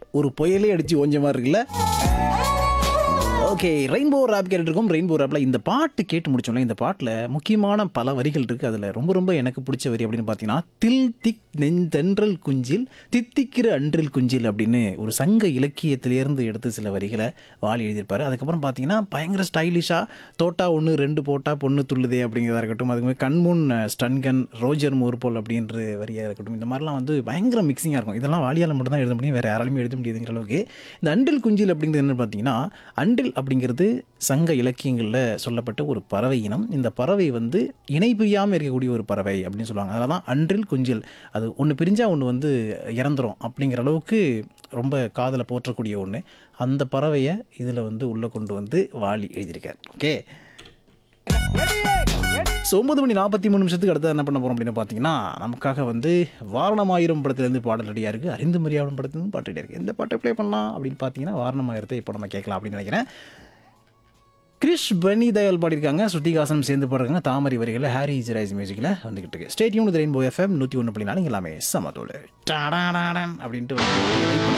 ஒரு புயலே அடிச்சு ஓஞ்ச மாதிரி இருக்குல்ல ஓகே ரெயின்போ ரேப் கேட்டுருக்கோம் ரெயின்போ ரேப்பில் இந்த பாட்டு கேட்டு முடிச்சோம்ல இந்த பாட்டில் முக்கியமான பல வரிகள் இருக்குது அதில் ரொம்ப ரொம்ப எனக்கு பிடிச்ச வரி அப்படின்னு பார்த்தீங்கன்னா தில் திக் நெஞ்சென்றல் குஞ்சில் தித்திக்கிற அன்றில் குஞ்சில் அப்படின்னு ஒரு சங்க இலக்கியத்திலேருந்து எடுத்து சில வரிகளை வாலி எழுதியிருப்பாரு அதுக்கப்புறம் பார்த்தீங்கன்னா பயங்கர ஸ்டைலிஷாக தோட்டா ஒன்று ரெண்டு போட்டா பொண்ணு துள்ளுதே அப்படிங்கிறதா இருக்கட்டும் அதுக்கு மாதிரி கண்முன் ஸ்டன்கன் ரோஜர் மோர்போல் அப்படின்ற வரியாக இருக்கட்டும் இந்த மாதிரிலாம் வந்து பயங்கர மிக்சிங்காக இருக்கும் இதெல்லாம் வாலியால் மட்டும் தான் எழுத முடியும் வேறு யாராலுமே எழுத முடியாதுங்கிற அளவுக்கு இந்த அண்டில் குஞ்சில் அப்படிங்கிறது என்ன பார்த்தீங்கன்னா அண்டில் அப்படிங்கிறது சங்க இலக்கியங்களில் சொல்லப்பட்ட ஒரு பறவை இனம் இந்த பறவை வந்து இணை பிரியாமல் இருக்கக்கூடிய ஒரு பறவை அப்படின்னு சொல்லுவாங்க அதனால தான் அன்றில் குஞ்சில் அது ஒன்று பிரிஞ்சா ஒன்று வந்து இறந்துரும் அப்படிங்கிற அளவுக்கு ரொம்ப காதலை போற்றக்கூடிய ஒன்று அந்த பறவையை இதில் வந்து உள்ளே கொண்டு வந்து வாலி எழுதியிருக்கார் ஓகே ஸோ ஒன்பது மணி நாற்பத்தி மூணு நிமிஷத்துக்கு அடுத்து என்ன பண்ண போகிறோம் அப்படின்னு பார்த்தீங்கன்னா நமக்காக வந்து வாரணமாயிரம் படத்துலேருந்து பாடல் ரெடியாக இருக்குது அறிந்து மரியாதை படத்துலேருந்து பாட்டு ரெடியாக இருக்குது எந்த பாட்டை ப்ளே பண்ணலாம் அப்படின்னு பார்த்தீங்கன்னா வாரணமாயிரத்தை இப்போ நம்ம கேட்கலாம் அப்படின்னு நினைக்கிறேன் கிரிஷ் பனி தயால் பாடியிருக்காங்க ஸ்ருதிகாசன் சேர்ந்து பாடுறாங்க தாமரை வரிகளில் ஹாரி ஜெராய்ஸ் மியூசிக்கில் வந்துகிட்டு இருக்கு ஸ்டேட்யூன் ரெயின்போ எஃப்எம் நூற்றி ஒன்று புள்ளி நாலு எல்லாமே சமத்தோடு டாடாடாடன் அப்படின்ட்டு வந்து